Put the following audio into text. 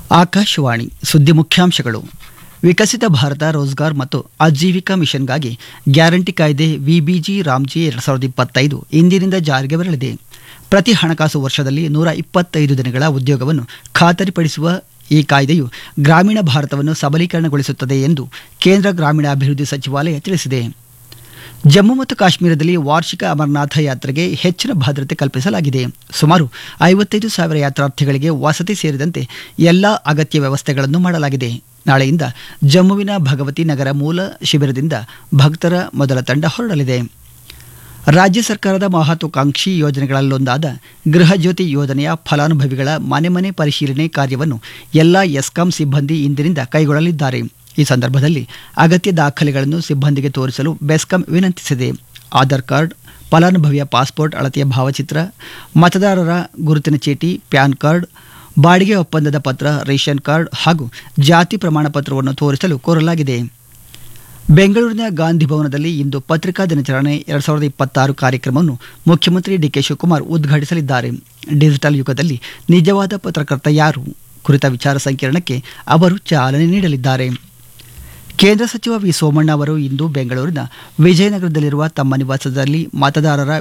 ಆಕಾಶವಾಣಿ ಸುದ್ದಿ ಮುಖ್ಯಾಂಶಗಳು ವಿಕಸಿತ ಭಾರತ ರೋಜ್ಗಾರ್ ಮತ್ತು ಆಜೀವಿಕಾ ಮಿಷನ್ಗಾಗಿ ಗ್ಯಾರಂಟಿ ಕಾಯ್ದೆ ವಿಬಿಜಿ ರಾಮ್ಜಿ ಎರಡು ಸಾವಿರದ ಇಪ್ಪತ್ತೈದು ಇಂದಿನಿಂದ ಜಾರಿಗೆ ಬರಲಿದೆ ಪ್ರತಿ ಹಣಕಾಸು ವರ್ಷದಲ್ಲಿ ನೂರ ಇಪ್ಪತ್ತೈದು ದಿನಗಳ ಉದ್ಯೋಗವನ್ನು ಖಾತರಿಪಡಿಸುವ ಈ ಕಾಯ್ದೆಯು ಗ್ರಾಮೀಣ ಭಾರತವನ್ನು ಸಬಲೀಕರಣಗೊಳಿಸುತ್ತದೆ ಎಂದು ಕೇಂದ್ರ ಗ್ರಾಮೀಣಾಭಿವೃದ್ಧಿ ಸಚಿವಾಲಯ ತಿಳಿಸಿದೆ ಜಮ್ಮು ಮತ್ತು ಕಾಶ್ಮೀರದಲ್ಲಿ ವಾರ್ಷಿಕ ಅಮರನಾಥ ಯಾತ್ರೆಗೆ ಹೆಚ್ಚಿನ ಭದ್ರತೆ ಕಲ್ಪಿಸಲಾಗಿದೆ ಸುಮಾರು ಐವತ್ತೈದು ಸಾವಿರ ಯಾತ್ರಾರ್ಥಿಗಳಿಗೆ ವಸತಿ ಸೇರಿದಂತೆ ಎಲ್ಲ ಅಗತ್ಯ ವ್ಯವಸ್ಥೆಗಳನ್ನು ಮಾಡಲಾಗಿದೆ ನಾಳೆಯಿಂದ ಜಮ್ಮುವಿನ ಭಗವತಿ ನಗರ ಮೂಲ ಶಿಬಿರದಿಂದ ಭಕ್ತರ ಮೊದಲ ತಂಡ ಹೊರಡಲಿದೆ ರಾಜ್ಯ ಸರ್ಕಾರದ ಮಹತ್ವಾಕಾಂಕ್ಷಿ ಯೋಜನೆಗಳಲ್ಲೊಂದಾದ ಗೃಹ ಜ್ಯೋತಿ ಯೋಜನೆಯ ಫಲಾನುಭವಿಗಳ ಮನೆ ಮನೆ ಪರಿಶೀಲನೆ ಕಾರ್ಯವನ್ನು ಎಲ್ಲ ಎಸ್ಕಾಂ ಸಿಬ್ಬಂದಿ ಇಂದಿನಿಂದ ಕೈಗೊಳ್ಳಲಿದ್ದಾರೆ ಈ ಸಂದರ್ಭದಲ್ಲಿ ಅಗತ್ಯ ದಾಖಲೆಗಳನ್ನು ಸಿಬ್ಬಂದಿಗೆ ತೋರಿಸಲು ಬೆಸ್ಕಾಂ ವಿನಂತಿಸಿದೆ ಆಧಾರ್ ಕಾರ್ಡ್ ಫಲಾನುಭವಿಯ ಪಾಸ್ಪೋರ್ಟ್ ಅಳತೆಯ ಭಾವಚಿತ್ರ ಮತದಾರರ ಗುರುತಿನ ಚೀಟಿ ಪ್ಯಾನ್ ಕಾರ್ಡ್ ಬಾಡಿಗೆ ಒಪ್ಪಂದದ ಪತ್ರ ರೇಷನ್ ಕಾರ್ಡ್ ಹಾಗೂ ಜಾತಿ ಪ್ರಮಾಣ ಪತ್ರವನ್ನು ತೋರಿಸಲು ಕೋರಲಾಗಿದೆ ಬೆಂಗಳೂರಿನ ಗಾಂಧಿ ಭವನದಲ್ಲಿ ಇಂದು ಪತ್ರಿಕಾ ದಿನಾಚರಣೆ ಎರಡು ಸಾವಿರದ ಇಪ್ಪತ್ತಾರು ಕಾರ್ಯಕ್ರಮವನ್ನು ಮುಖ್ಯಮಂತ್ರಿ ಡಿಕೆ ಶಿವಕುಮಾರ್ ಉದ್ಘಾಟಿಸಲಿದ್ದಾರೆ ಡಿಜಿಟಲ್ ಯುಗದಲ್ಲಿ ನಿಜವಾದ ಪತ್ರಕರ್ತ ಯಾರು ಕುರಿತ ವಿಚಾರ ಸಂಕಿರಣಕ್ಕೆ ಅವರು ಚಾಲನೆ ನೀಡಲಿದ್ದಾರೆ ಕೇಂದ್ರ ಸಚಿವ ವಿ ಸೋಮಣ್ಣ ಅವರು ಇಂದು ಬೆಂಗಳೂರಿನ ವಿಜಯನಗರದಲ್ಲಿರುವ ತಮ್ಮ ನಿವಾಸದಲ್ಲಿ ಮತದಾರರ